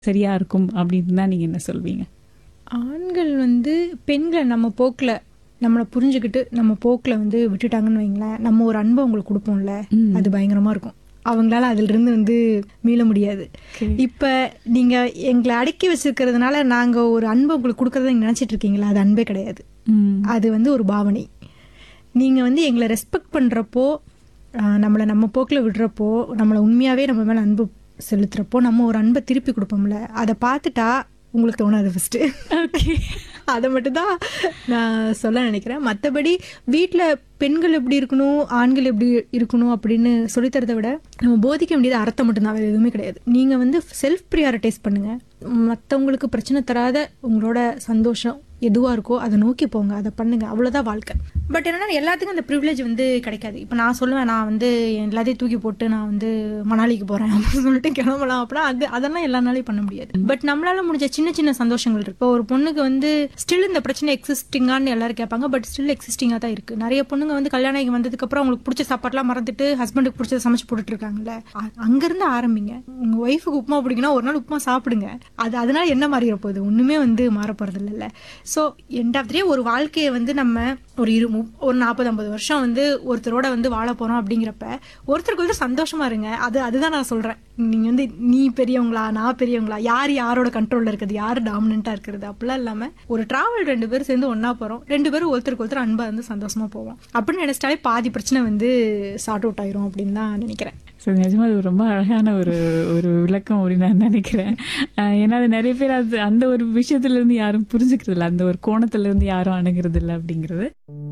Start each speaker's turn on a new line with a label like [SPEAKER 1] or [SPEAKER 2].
[SPEAKER 1] சரியா இருக்கும் அப்படின்னு தான் நீங்க என்ன சொல்வீங்க
[SPEAKER 2] ஆண்கள் வந்து பெண்களை நம்ம போக்கில் நம்மளை புரிஞ்சுக்கிட்டு நம்ம போக்கில் வந்து விட்டுட்டாங்கன்னு வைங்களேன் நம்ம ஒரு அன்பை அவங்களுக்கு கொடுப்போம்ல
[SPEAKER 1] ம்.
[SPEAKER 2] அது பயங்கரமாக இருக்கும் அவங்களால அதிலிருந்து வந்து மீள முடியாது இப்போ நீங்கள் எங்களை அடக்கி வச்சிருக்கிறதுனால நாங்கள் ஒரு அன்பை உங்களுக்கு கொடுக்கறத நீங்கள் நினச்சிட்டு இருக்கீங்களா அது அன்பே கிடையாது
[SPEAKER 1] ம்.
[SPEAKER 2] அது வந்து ஒரு பாவனை நீங்கள் வந்து எங்களை ரெஸ்பெக்ட் பண்ணுறப்போ நம்மளை நம்ம போக்கில் விடுறப்போ நம்மளை உண்மையாகவே நம்ம மேலே அன்பு செலுத்துறப்போ நம்ம ஒரு அன்பை திருப்பி கொடுப்போம்ல அதை பார்த்துட்டா உங்களுக்கு தோணாது ஃபஸ்ட்டு
[SPEAKER 1] ஓகே
[SPEAKER 2] அதை மட்டும்தான் நான் சொல்ல நினைக்கிறேன் மற்றபடி வீட்டில் பெண்கள் எப்படி இருக்கணும் ஆண்கள் எப்படி இருக்கணும் அப்படின்னு சொல்லித்தரதை விட நம்ம போதிக்க வேண்டியது அர்த்தம் மட்டும்தான் வேறு எதுவுமே கிடையாது நீங்கள் வந்து செல்ஃப் ப்ரியாரிட்டைஸ் பண்ணுங்கள் மற்றவங்களுக்கு பிரச்சனை தராத உங்களோட சந்தோஷம் எதுவாக இருக்கோ அதை நோக்கி போங்க அதை பண்ணுங்க அவ்வளோதான் வாழ்க்கை பட் என்னன்னா எல்லாத்துக்கும் அந்த ப்ரிவிலேஜ் வந்து கிடைக்காது இப்போ நான் சொல்லுவேன் நான் வந்து எல்லாத்தையும் தூக்கி போட்டு நான் வந்து மணாலிக்கு போகிறேன் அப்படின்னு சொல்லிட்டு கிளம்பலாம் அப்படின்னா அது அதெல்லாம் எல்லாருனாலையும் பண்ண முடியாது பட் நம்மளால முடிஞ்ச சின்ன சின்ன சந்தோஷங்கள் இருக்கு இப்போ ஒரு பொண்ணுக்கு வந்து ஸ்டில் இந்த பிரச்சனை எக்ஸிஸ்டிங்கான்னு எல்லாரும் கேட்பாங்க பட் ஸ்டில் எக்ஸிஸ்டிங்காக தான் இருக்கு நிறைய பொண்ணுங்க வந்து கல்யாணம் ஆகி வந்ததுக்கு அப்புறம் அவங்களுக்கு பிடிச்ச சாப்பாடுலாம் மறந்துட்டு ஹஸ்பண்டுக்கு பிடிச்சத சமைச்சு போட்டுட்டு இருக்காங்கல்ல அ- அங்கிருந்து ஆரம்பிங்க உங்க ஒய்ஃபுக்கு உப்புமா பிடிக்குன்னா ஒரு நாள் உப்புமா சாப்பிடுங்க அது அதனால என்ன மாறிட போகுது ஒண்ணுமே வந்து மாற போறது இல்லைல்ல ஸோ எண்ட் ஆஃப் டே ஒரு வாழ்க்கையை வந்து நம்ம ஒரு இரு மு- ஒரு நாற்பது ஐம்பது வருஷம் வந்து ஒருத்தரோட வந்து வாழ போறோம் அப்படிங்கிறப்ப ஒருத்தருக்கு ஒருத்தர் சந்தோஷமா இருங்க அது அதுதான் நான் சொல்றேன் நீங்க வந்து நீ பெரியவங்களா நான் பெரியவங்களா யார் யாரோட கண்ட்ரோல்ல இருக்குது யார் டாமினண்டா இருக்கிறது அப்படிலாம் இல்லாம ஒரு டிராவல் ரெண்டு பேரும் சேர்ந்து ஒண்ணா போறோம் ரெண்டு பேரும் ஒருத்தருக்கு ஒருத்தர் அன்பா இருந்து சந்தோஷமா போவோம் அப்படின்னு நினைச்சிட்டாலே பாதி பிரச்சனை வந்து சார்ட் அவுட் ஆயிரும் அப்படின்னு தான் நினைக்கிறேன்
[SPEAKER 1] ஸோ நிஜமா அது ரொம்ப அழகான ஒரு ஒரு விளக்கம் அப்படின்னு நான் நினைக்கிறேன் அஹ் ஏன்னா அது நிறைய பேர் அது அந்த ஒரு விஷயத்துல இருந்து யாரும் புரிஞ்சுக்கிறது இல்லை அந்த ஒரு கோணத்துல இருந்து யாரும் அணுகிறது இல்லை அப்படிங்கிறது